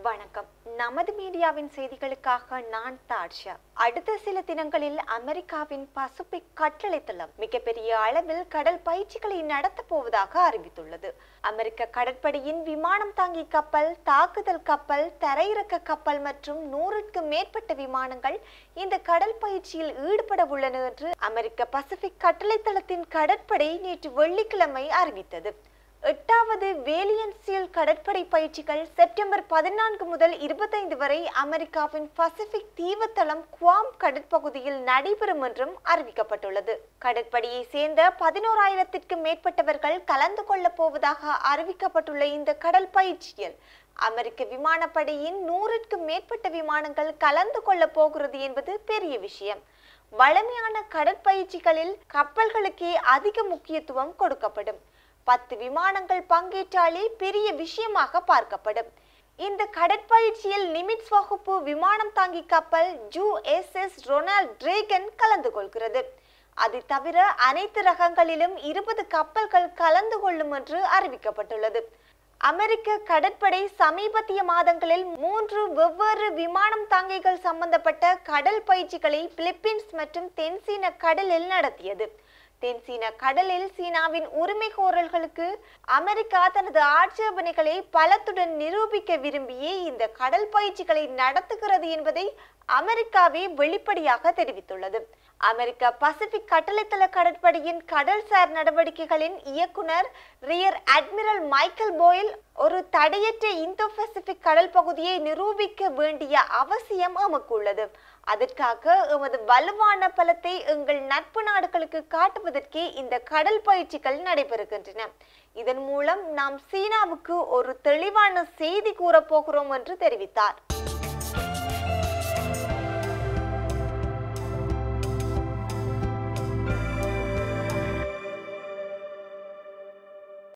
வணக்கம் நமது மீடியாவின் செய்திகளுக்காக நான் தாட்ஷா அடுத்த சில தினங்களில் அமெரிக்காவின் பசிபிக் கட்டளை தளம் மிகப்பெரிய அளவில் கடல் பயிற்சிகளை நடத்தப் போவதாக அறிவித்துள்ளது அமெரிக்க கடற்படையின் விமானம் தாங்கி கப்பல் தாக்குதல் கப்பல் தரையிறக்க கப்பல் மற்றும் நூறுக்கும் மேற்பட்ட விமானங்கள் இந்த கடல் பயிற்சியில் ஈடுபட உள்ளன என்று அமெரிக்க பசிபிக் கட்டளை தளத்தின் கடற்படை நேற்று வெள்ளிக்கிழமை அறிவித்தது எட்டாவது வேலியன் சீல் கடற்படை பயிற்சிகள் செப்டம்பர் பதினான்கு முதல் இருபத்தைந்து வரை அமெரிக்காவின் பசிபிக் தீவுத்தளம் குவாம் கடற்பகுதியில் நடைபெறும் என்றும் அறிவிக்கப்பட்டுள்ளது கடற்படையை சேர்ந்த பதினோராயிரத்திற்கும் மேற்பட்டவர்கள் கலந்து கொள்ளப் போவதாக அறிவிக்கப்பட்டுள்ள இந்த கடல் பயிற்சியில் அமெரிக்க விமானப்படையின் நூறுக்கும் மேற்பட்ட விமானங்கள் கலந்து கொள்ளப் போகிறது என்பது பெரிய விஷயம் வளமையான கடற்பயிற்சிகளில் கப்பல்களுக்கே அதிக முக்கியத்துவம் கொடுக்கப்படும் பத்து விமானங்கள் பங்கேற்றாலே பெரிய விஷயமாக பார்க்கப்படும் இந்த கடற்பயிற்சியில் நிமிட்ஸ் வகுப்பு விமானம் தாங்கி கப்பல் U S S Ronald Reagan கலந்து கொள்கிறது அது தவிர அனைத்து ரகங்களிலும் இருபது கப்பல்கள் கலந்து கொள்ளும் என்று அறிவிக்கப்பட்டுள்ளது அமெரிக்க கடற்படை சமீபத்திய மாதங்களில் மூன்று வெவ்வேறு விமானம் தாங்கிகள் சம்பந்தப்பட்ட கடல் பயிற்சிகளை பிலிப்பீன்ஸ் மற்றும் தென்சீன கடலில் நடத்தியது தென்சீன கடலில் சீனாவின் உரிமை கோரல்களுக்கு அமெரிக்கா தனது ஆட்சேபனைகளை பலத்துடன் நிரூபிக்க விரும்பியே இந்த கடல் பயிற்சிகளை நடத்துகிறது என்பதை அமெரிக்காவே வெளிப்படையாக தெரிவித்துள்ளது அமெரிக்க பசிபிக் கட்டளைத்தள கடற்படையின் கடல்சார் நடவடிக்கைகளின் இயக்குனர் ரியர் அட்மிரல் மைக்கேல் போயில் ஒரு தடையற்ற இந்தோ பசிபிக் கடல் பகுதியை நிரூபிக்க வேண்டிய அவசியம் எமக்கு உள்ளது அதற்காக எமது வலுவான பலத்தை எங்கள் நட்பு நாடுகளுக்கு காட்டுவதற்கே இந்த கடல் பயிற்சிகள் நடைபெறுகின்றன இதன் மூலம் நாம் சீனாவுக்கு ஒரு தெளிவான செய்தி கூறப்போகிறோம் என்று தெரிவித்தார்